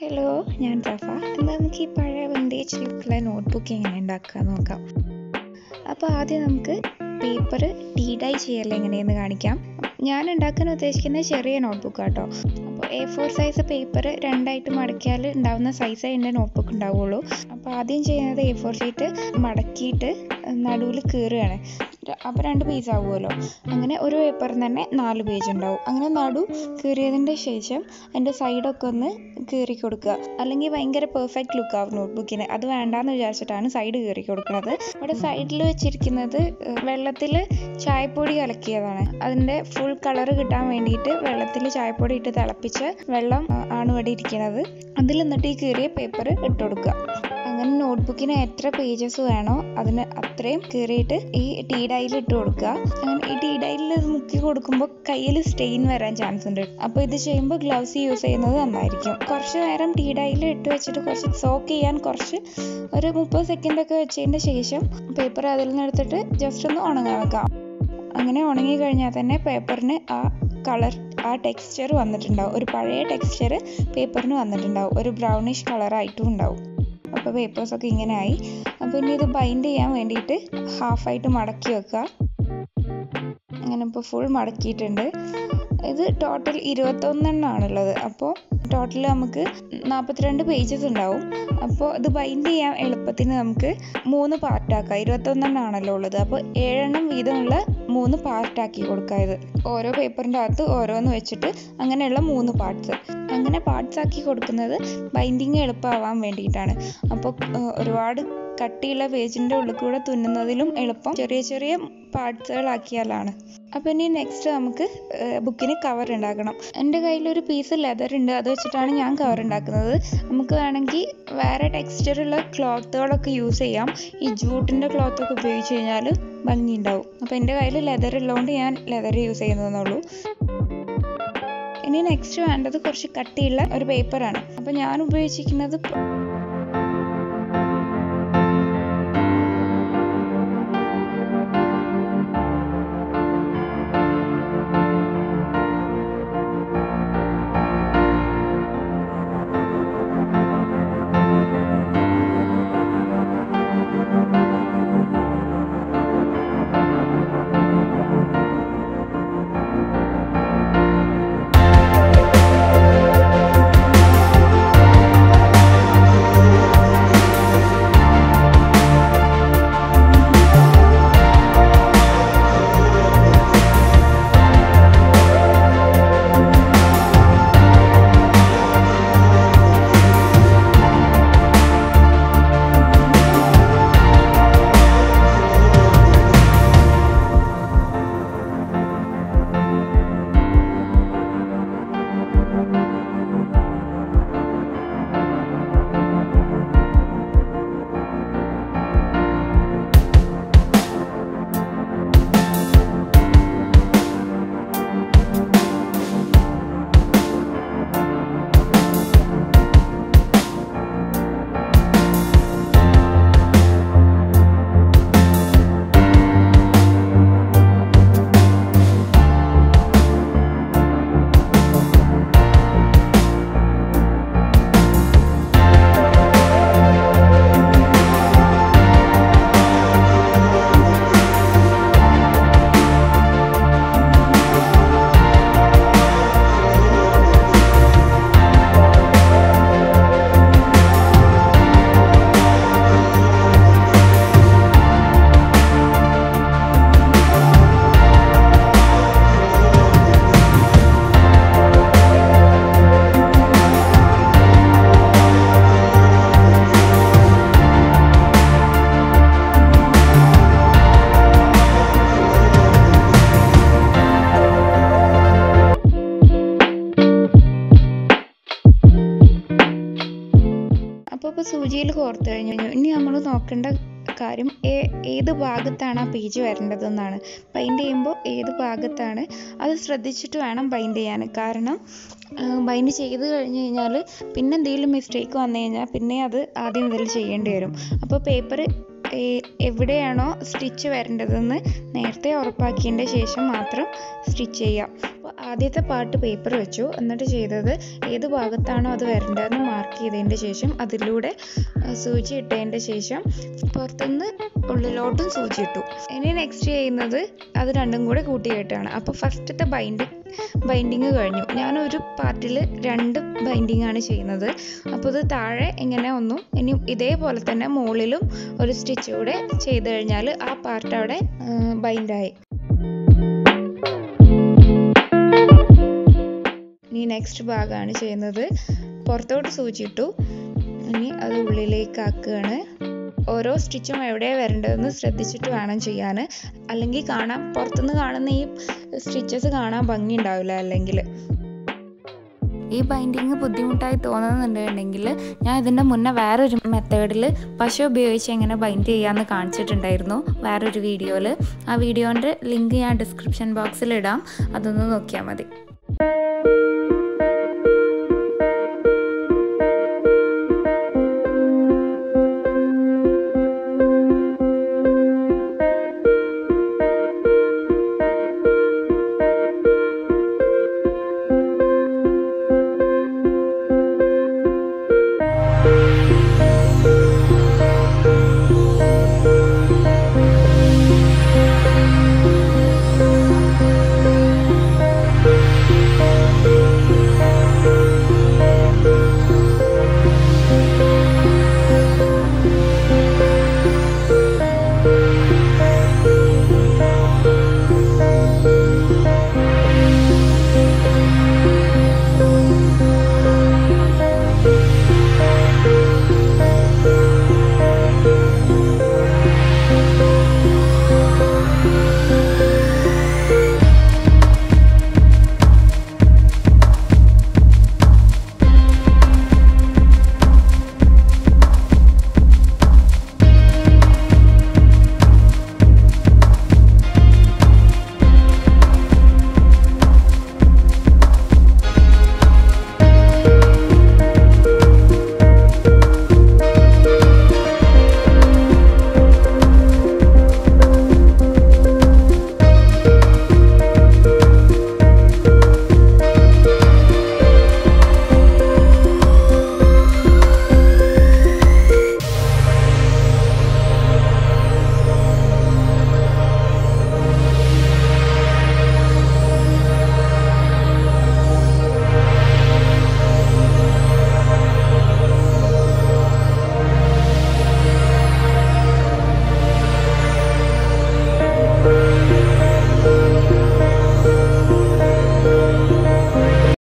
hello ഞാൻ റഫ ഇന്ന് നമുക്ക് ഈ പഴയ വിൻറ്റേജ് ലുക്കുള്ള നോട്ട്ബുക്ക് എങ്ങനെ ഉണ്ടാക്കുക നോക്കാം അപ്പോൾ ആദ്യം നമുക്ക് പേപ്പർ ടീ ഡൈ ചെയ്യൽ എങ്ങനെയെന്ന് കാണിക്കാം ഞാൻ ഉണ്ടാക്കാൻ ഉദ്ദേശിക്കുന്ന ചെറിയ നോട്ട്ബുക്ക് ആട്ടോ അപ്പോൾ എ ഫോർ സൈസ് പേപ്പർ രണ്ടായിട്ട് മടക്കിയാൽ ഉണ്ടാവുന്ന സൈസേ എൻ്റെ നോട്ട്ബുക്ക് ഉണ്ടാവുള്ളൂ അപ്പോൾ ആദ്യം ചെയ്യുന്നത് എ ഫോർ ഷീറ്റ് മടക്കിയിട്ട് നടുവിൽ കീറുകയാണ് അപ്പോൾ രണ്ട് പേജ് ആവുമല്ലോ അങ്ങനെ ഒരു പേപ്പറിൽ തന്നെ നാല് പേജ് ഉണ്ടാവും അങ്ങനെ നടു കീറിയതിൻ്റെ ശേഷം അതിൻ്റെ സൈഡൊക്കെ ഒന്ന് കീറി കൊടുക്കുക അല്ലെങ്കിൽ ഭയങ്കര പെർഫെക്റ്റ് ലുക്ക് ആവും നോട്ട്ബുക്കിന് അത് വേണ്ടാന്ന് വിചാരിച്ചിട്ടാണ് സൈഡ് കീറി കൊടുക്കുന്നത് അവിടെ സൈഡിൽ വെച്ചിരിക്കുന്നത് വെള്ളത്തിൽ ചായപ്പൊടി കലക്കിയതാണ് അതിൻ്റെ ഫുൾ കളർ കിട്ടാൻ വേണ്ടിയിട്ട് വെള്ളത്തിൽ ചായപ്പൊടി ഇട്ട് തിളപ്പിച്ച വെള്ളം ആണ് ഇവിടെ ഇരിക്കുന്നത് അതിൽ എന്നിട്ട് ഈ കീറിയ പേപ്പർ ഇട്ട് കൊടുക്കുക അങ്ങനെ നോട്ട്ബുക്കിന് എത്ര പേജസ് വേണോ അതിന് അത്രയും കീറിയിട്ട് ഈ ടീ ഡൈയിൽ ഇട്ട് കൊടുക്കുക അങ്ങനെ ഈ ടീ ഡൈയിൽ മുക്കി കൊടുക്കുമ്പോൾ കയ്യിൽ സ്റ്റെയിൻ വരാൻ ചാൻസ് ഉണ്ട് അപ്പോൾ ഇത് ചെയ്യുമ്പോൾ ഗ്ലൗസ് യൂസ് ചെയ്യുന്നത് നന്നായിരിക്കും കുറച്ച് നേരം ടീ ഡൈയിൽ ഇട്ട് വെച്ചിട്ട് കുറച്ച് സോക്ക് ചെയ്യാൻ കുറച്ച് ഒരു മുപ്പത് സെക്കൻഡ് ഒക്കെ വെച്ചതിൻ്റെ ശേഷം പേപ്പർ അതിൽ നിന്ന് എടുത്തിട്ട് ജസ്റ്റ് ഒന്ന് ഉണങ്ങാൻ വെക്കാം അങ്ങനെ ഉണങ്ങി കഴിഞ്ഞാൽ തന്നെ പേപ്പറിന് ആ കളർ ആ ടെക്സ്ചർ വന്നിട്ടുണ്ടാവും ഒരു പഴയ ടെക്സ്ചർ പേപ്പറിന് വന്നിട്ടുണ്ടാവും ഒരു ബ്രൗണിഷ് കളറായിട്ടും ഉണ്ടാവും അപ്പോൾ പേപ്പേഴ്സൊക്കെ ഇങ്ങനെ ആയി അപ്പോൾ ഇനി ഇത് ബൈൻഡ് ചെയ്യാൻ വേണ്ടിയിട്ട് ഹാഫായിട്ട് മടക്കി വെക്കുക അങ്ങനെ ഇപ്പോൾ ഫുൾ മടക്കിയിട്ടുണ്ട് ഇത് ടോട്ടൽ ഇരുപത്തൊന്നെണ്ണാണുള്ളത് അപ്പോൾ ടോട്ടൽ നമുക്ക് നാൽപ്പത്തിരണ്ട് പേജസ് ഉണ്ടാവും അപ്പോൾ ഇത് ബൈൻഡ് ചെയ്യാൻ എളുപ്പത്തിന് നമുക്ക് മൂന്ന് പാർട്ടാക്കാം ഇരുപത്തൊന്നെണ്ണാണല്ലോ ഉള്ളത് അപ്പോൾ ഏഴെണ്ണം വീതമുള്ള മൂന്ന് പാർട്ടാക്കി കൊടുക്കുക ഇത് ഓരോ പേപ്പറിൻ്റെ അകത്ത് ഓരോന്ന് വെച്ചിട്ട് അങ്ങനെയുള്ള മൂന്ന് പാർട്സ് അങ്ങനെ പാർട്സ് ആക്കി കൊടുക്കുന്നത് ബൈൻഡിങ് എളുപ്പമാവാൻ വേണ്ടിയിട്ടാണ് അപ്പോൾ ഒരുപാട് കട്ടിയുള്ള പേജിൻ്റെ ഉള്ളിൽ കൂടെ തുന്നുന്നതിലും എളുപ്പം ചെറിയ ചെറിയ പാർട്സുകളാക്കിയാലാണ് അപ്പോൾ ഇനി നെക്സ്റ്റ് നമുക്ക് ബുക്കിന് കവർ ഉണ്ടാക്കണം എൻ്റെ കയ്യിലൊരു പീസ് ലെതർ ഉണ്ട് അത് വെച്ചിട്ടാണ് ഞാൻ കവർ ഉണ്ടാക്കുന്നത് നമുക്ക് വേണമെങ്കിൽ വേറെ ടെക്സ്ചറുള്ള ക്ലോത്തുകളൊക്കെ യൂസ് ചെയ്യാം ഈ ജൂട്ടിൻ്റെ ക്ലോത്തൊക്കെ ഉപയോഗിച്ച് കഴിഞ്ഞാൽ ഭംഗി ഉണ്ടാവും അപ്പോൾ എൻ്റെ കയ്യിൽ ലെതർ ഉള്ളതുകൊണ്ട് ഞാൻ ലെതർ യൂസ് ചെയ്യുന്നതെന്നുള്ളൂ ഇനി നെക്സ്റ്റ് വേണ്ടത് കുറച്ച് കട്ടിയുള്ള ഒരു പേപ്പറാണ് അപ്പോൾ ഞാൻ ഉപയോഗിച്ചിരിക്കുന്നത് അപ്പോൾ ഇപ്പോൾ സൂചിയിൽ കോർത്ത് കഴിഞ്ഞു ഇനി നമ്മൾ നോക്കേണ്ട കാര്യം ഏത് ഭാഗത്താണ് ആ പേജ് വരേണ്ടതെന്നാണ് ബൈൻഡ് ചെയ്യുമ്പോൾ ഏത് ഭാഗത്താണ് അത് ശ്രദ്ധിച്ചിട്ട് വേണം ബൈൻഡ് ചെയ്യാൻ കാരണം ബൈൻഡ് ചെയ്ത് കഴിഞ്ഞ് കഴിഞ്ഞാൽ പിന്നെ എന്തെങ്കിലും മിസ്റ്റേക്ക് വന്നു കഴിഞ്ഞാൽ പിന്നെ അത് ആദ്യം മുതൽ ചെയ്യേണ്ടി വരും അപ്പോൾ പേപ്പർ എവിടെയാണോ സ്റ്റിച്ച് വരേണ്ടതെന്ന് നേരത്തെ ഉറപ്പാക്കിയതിൻ്റെ ശേഷം മാത്രം സ്റ്റിച്ച് ചെയ്യുക അപ്പോൾ ആദ്യത്തെ പാർട്ട് പേപ്പർ വെച്ചു എന്നിട്ട് ചെയ്തത് ഏത് ഭാഗത്താണോ അത് വരേണ്ടതെന്ന് മാർക്ക് ചെയ്തതിൻ്റെ ശേഷം അതിലൂടെ ആ, സൂചി ഇട്ടതിൻ്റെ ശേഷം പുറത്തുനിന്ന് ഉള്ളിലോട്ടും സൂചി ഇട്ടു ഇനി നെക്സ്റ്റ് ചെയ്യുന്നത് അത് രണ്ടും കൂടെ കൂട്ടിയിട്ടാണ് അപ്പോൾ ഫസ്റ്റത്തെ ബൈൻഡിങ് ബൈൻഡിങ് കഴിഞ്ഞു ഞാനൊരു പാർട്ടിൽ രണ്ട് ബൈൻഡിങ് ആണ് ചെയ്യുന്നത് അപ്പോൾ ഇത് താഴെ ഇങ്ങനെ ഒന്നും ഇനി ഇതേപോലെ തന്നെ മുകളിലും ഒരു സ്റ്റിച്ച് കൂടെ ചെയ്ത് കഴിഞ്ഞാൽ ആ പാർട്ട് അവിടെ ബൈൻഡായി ഇനി നെക്സ്റ്റ് ഭാഗമാണ് ചെയ്യുന്നത് പുറത്തോട്ട് സൂചിയിട്ടു ഇനി അത് ഉള്ളിലേക്ക് ആക്കുകയാണ് ഓരോ സ്റ്റിച്ചും എവിടെയാണ് വരേണ്ടതെന്ന് ശ്രദ്ധിച്ചിട്ട് വേണം ചെയ്യാൻ അല്ലെങ്കിൽ കാണാൻ പുറത്തുനിന്ന് കാണുന്ന ഈ സ്റ്റിച്ചസ് കാണാൻ ഭംഗി ഉണ്ടാവില്ല അല്ലെങ്കിൽ ഈ ബൈൻഡിങ് ബുദ്ധിമുട്ടായി തോന്നുന്നുണ്ടെങ്കിൽ ഞാൻ ഇതിൻ്റെ മുന്നേ വേറൊരു മെത്തേഡിൽ പശ ഉപയോഗിച്ച് എങ്ങനെ ബൈൻഡ് ചെയ്യാമെന്ന് കാണിച്ചിട്ടുണ്ടായിരുന്നു വേറൊരു വീഡിയോയിൽ ആ വീഡിയോൻ്റെ ലിങ്ക് ഞാൻ ഡിസ്ക്രിപ്ഷൻ ബോക്സിൽ ഇടാം അതൊന്ന് നോക്കിയാൽ മതി